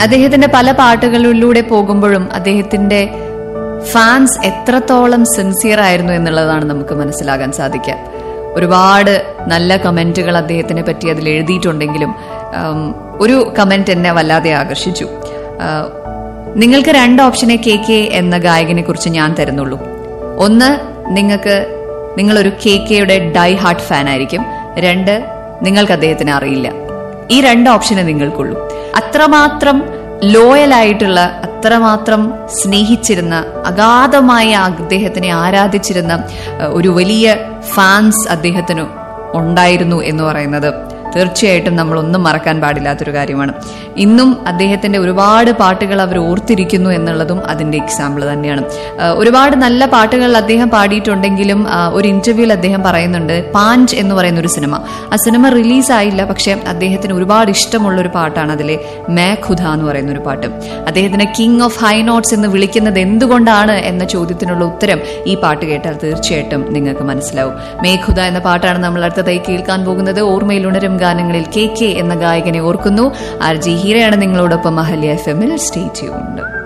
അദ്ദേഹത്തിന്റെ പല പാട്ടുകളിലൂടെ പോകുമ്പോഴും അദ്ദേഹത്തിന്റെ ഫാൻസ് എത്രത്തോളം സിൻസിയർ ആയിരുന്നു എന്നുള്ളതാണ് നമുക്ക് മനസ്സിലാകാൻ സാധിക്കുക ഒരുപാട് നല്ല കമന്റുകൾ അദ്ദേഹത്തിനെ പറ്റി അതിൽ എഴുതിയിട്ടുണ്ടെങ്കിലും ഉം, ഒരു കമന്റ് എന്നെ വല്ലാതെ ആകർഷിച്ചു ആ, നിങ്ങൾക്ക് രണ്ട് ഓപ്ഷനെ കെ കെ എന്ന ഗായകനെ കുറിച്ച് ഞാൻ തരുന്നുള്ളൂ ഒന്ന് നിങ്ങൾക്ക് നിങ്ങളൊരു കെ കെയുടെ ഡൈ ഹാർട്ട് ഫാൻ ആയിരിക്കും രണ്ട് നിങ്ങൾക്ക് അദ്ദേഹത്തിനെ അറിയില്ല ഈ രണ്ട് ഓപ്ഷനെ നിങ്ങൾക്കുള്ളൂ അത്രമാത്രം ലോയൽ ആയിട്ടുള്ള അത്രമാത്രം സ്നേഹിച്ചിരുന്ന അഗാധമായി അദ്ദേഹത്തിനെ ആരാധിച്ചിരുന്ന അഹ്, ഒരു വലിയ ഫാൻസ് അദ്ദേഹത്തിന് ഉണ്ടായിരുന്നു എന്ന് പറയുന്നത് തീർച്ചയായിട്ടും നമ്മൾ ഒന്നും മറക്കാൻ പാടില്ലാത്തൊരു കാര്യമാണ് ഇന്നും അദ്ദേഹത്തിന്റെ ഒരുപാട് പാട്ടുകൾ അവർ ഓർത്തിരിക്കുന്നു എന്നുള്ളതും അതിന്റെ എക്സാമ്പിൾ തന്നെയാണ് ആ, ഒരുപാട് നല്ല പാട്ടുകൾ അദ്ദേഹം പാടിയിട്ടുണ്ടെങ്കിലും ആ, ഒരു ഇന്റർവ്യൂവിൽ അദ്ദേഹം പറയുന്നുണ്ട് പാഞ്ച് എന്ന് പറയുന്ന ഒരു സിനിമ ആ സിനിമ റിലീസ് ആയില്ല പക്ഷെ അദ്ദേഹത്തിന് ഒരുപാട് ഇഷ്ടമുള്ള ഒരു പാട്ടാണ് അതിലെ മേ ഖുദ എന്ന് പറയുന്ന ഒരു പാട്ട് അദ്ദേഹത്തിന് കിങ് ഓഫ് ഹൈ നോട്ട്സ് എന്ന് വിളിക്കുന്നത് എന്തുകൊണ്ടാണ് എന്ന ചോദ്യത്തിനുള്ള ഉത്തരം ഈ പാട്ട് കേട്ടാൽ തീർച്ചയായിട്ടും നിങ്ങൾക്ക് മനസ്സിലാവും മേ ഖുദ എന്ന പാട്ടാണ് നമ്മൾ അടുത്തതായി കേൾക്കാൻ പോകുന്നത് ഓർമ്മയിൽ ഉണരും ഗാനങ്ങളിൽ കെ കെ എന്ന ഗായകനെ ഓർക്കുന്നു ആർ ജി ഹീരയാണ് നിങ്ങളോടൊപ്പം അഹല്യ എഫ് എമ്മിൽ സ്റ്റേ ചെയ്യുന്നുണ്ട്